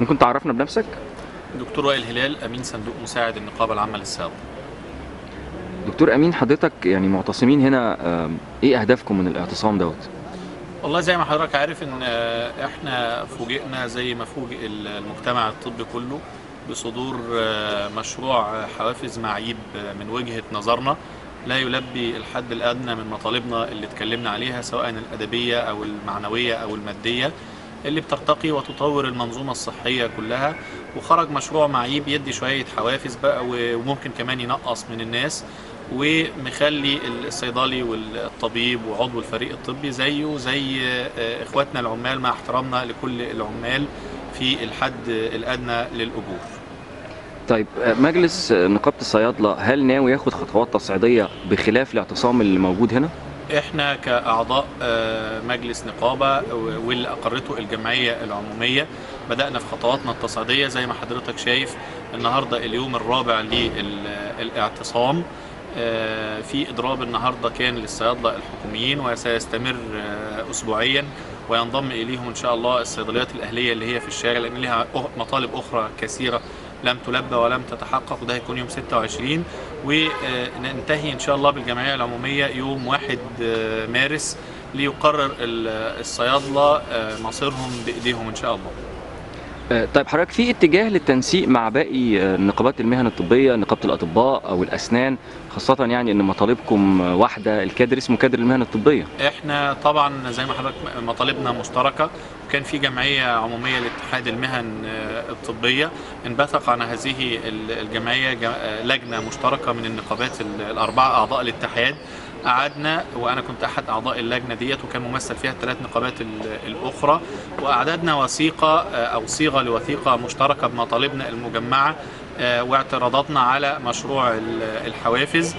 ممكن تعرفنا بنفسك دكتور وائل هلال امين صندوق مساعد النقابه العامه للصيادله دكتور امين حضرتك يعني معتصمين هنا آم، ايه اهدافكم من الاعتصام دوت والله زي ما حضرتك عارف ان آه، احنا فوجئنا زي ما فوجئ المجتمع الطبي كله بصدور آه، مشروع حوافز معيب آه، من وجهه نظرنا لا يلبي الحد الادنى من مطالبنا اللي اتكلمنا عليها سواء الادبيه او المعنويه او الماديه اللي بترتقي وتطور المنظومه الصحيه كلها وخرج مشروع معيب يدي شويه حوافز بقى وممكن كمان ينقص من الناس ومخلي الصيدلي والطبيب وعضو الفريق الطبي زيه زي آه، اخواتنا العمال مع احترامنا لكل العمال في الحد الادنى للاجور طيب آه، مجلس آه، نقابه الصيادله هل ناوي ياخد خطوات تصعيديه بخلاف الاعتصام اللي موجود هنا احنا كاعضاء آه، مجلس نقابه واللي اقرته الجمعيه العموميه بدانا في خطواتنا التصعيديه زي ما حضرتك شايف النهارده اليوم الرابع للاعتصام آه، في اضراب النهارده كان للصيادله الحكوميين وسيستمر آه، اسبوعيا وينضم اليهم ان شاء الله الصيدليات الاهليه اللي هي في الشارع لان لها أخ- مطالب اخرى كثيره لم تلبى ولم تتحقق وده هيكون يوم 26 وننتهي ان شاء الله بالجمعيه العموميه يوم 1 آه، مارس ليقرر ال- الصيادله آه، مصيرهم بايديهم ان شاء الله آه، طيب حضرتك في اتجاه للتنسيق مع باقي آه، نقابات المهن الطبيه نقابه الاطباء او الاسنان خاصه يعني ان مطالبكم آه، واحده الكادر اسمه كادر المهن الطبيه احنا طبعا زي ما حضرتك مطالبنا مشتركه وكان في جمعيه عموميه لاتحاد المهن آه، الطبيه انبثق عن هذه ال- الجمعيه ج- آه، لجنه مشتركه من النقابات ال- الاربعه اعضاء الاتحاد قعدنا وانا كنت احد اعضاء اللجنه ديت وكان ممثل فيها الثلاث نقابات ال- الاخرى واعددنا وثيقه آه، او صيغه لوثيقه مشتركه بمطالبنا المجمعه آه، واعتراضاتنا على مشروع ال- الحوافز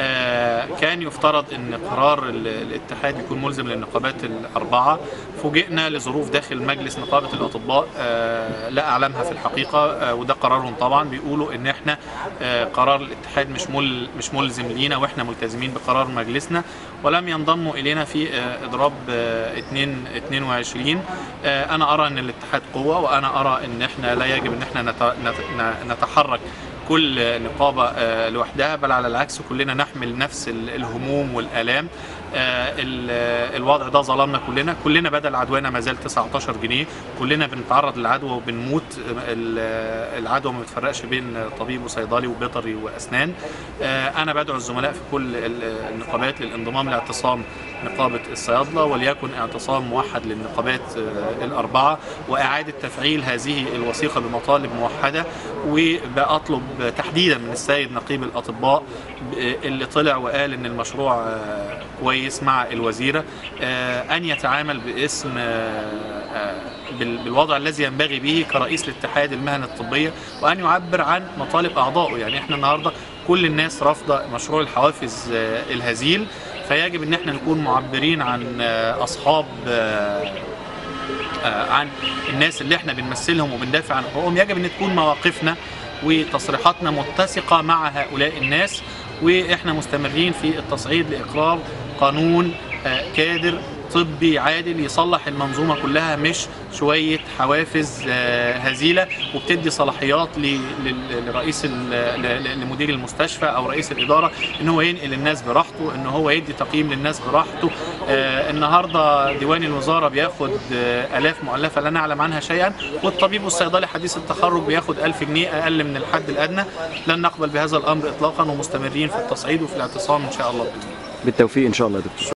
آه، كان يفترض ان قرار ال- الاتحاد يكون ملزم للنقابات الاربعه فوجئنا لظروف داخل مجلس نقابه الاطباء آه، لا اعلمها في الحقيقه آه، وده قرارهم طبعا بيقولوا ان احنا آه، قرار الاتحاد مش مل مش ملزم لينا واحنا ملتزمين بقرار مجلسنا ولم ينضموا الينا في آه، اضراب آه، 2 22 آه، انا ارى ان الاتحاد قوه وانا ارى ان احنا لا يجب ان احنا نت- نت- نتحرك كل نقابة آه، لوحدها بل على العكس كلنا نحمل نفس ال- الهموم والآلام آه، ال- آه، الوضع ده ظلمنا كلنا كلنا بدل عدوانا ما زال 19 جنيه كلنا بنتعرض للعدوى وبنموت ال- آه، العدوى ما بتفرقش بين طبيب وصيدلي وبيطري وأسنان آه، أنا بدعو الزملاء في كل ال- النقابات للانضمام لاعتصام نقابة الصيادلة وليكن اعتصام موحد للنقابات آه، الأربعة وإعادة تفعيل هذه الوثيقة بمطالب موحدة وبأطلب تحديدا من السيد نقيب الأطباء اللي طلع وقال إن المشروع آه، كويس مع الوزيرة آه، أن يتعامل باسم آه، آه، بال- بالوضع الذي ينبغي به كرئيس الاتحاد المهن الطبية وأن يعبر عن مطالب أعضائه يعني إحنا النهاردة كل الناس رافضة مشروع الحوافز آه، الهزيل فيجب ان احنا نكون معبرين عن آه، اصحاب آه، آه، عن الناس اللي احنا بنمثلهم وبندافع عن حقوقهم يجب ان تكون مواقفنا وتصريحاتنا متسقه مع هؤلاء الناس واحنا مستمرين في التصعيد لاقرار قانون آه، كادر طبي عادل يصلح المنظومه كلها مش شويه حوافز آه، هزيله وبتدي صلاحيات ل- لل- لرئيس ال- ل- ل- لمدير المستشفى او رئيس الاداره ان هو ينقل الناس براحته ان هو يدي تقييم للناس براحته آه، النهارده ديوان الوزاره بياخد آه، الاف مؤلفه لا نعلم عنها شيئا والطبيب والصيدلي حديث التخرج بياخد 1000 جنيه اقل من الحد الادنى لن نقبل بهذا الامر اطلاقا ومستمرين في التصعيد وفي الاعتصام ان شاء الله باذن الله بالتوفيق ان شاء الله يا دكتور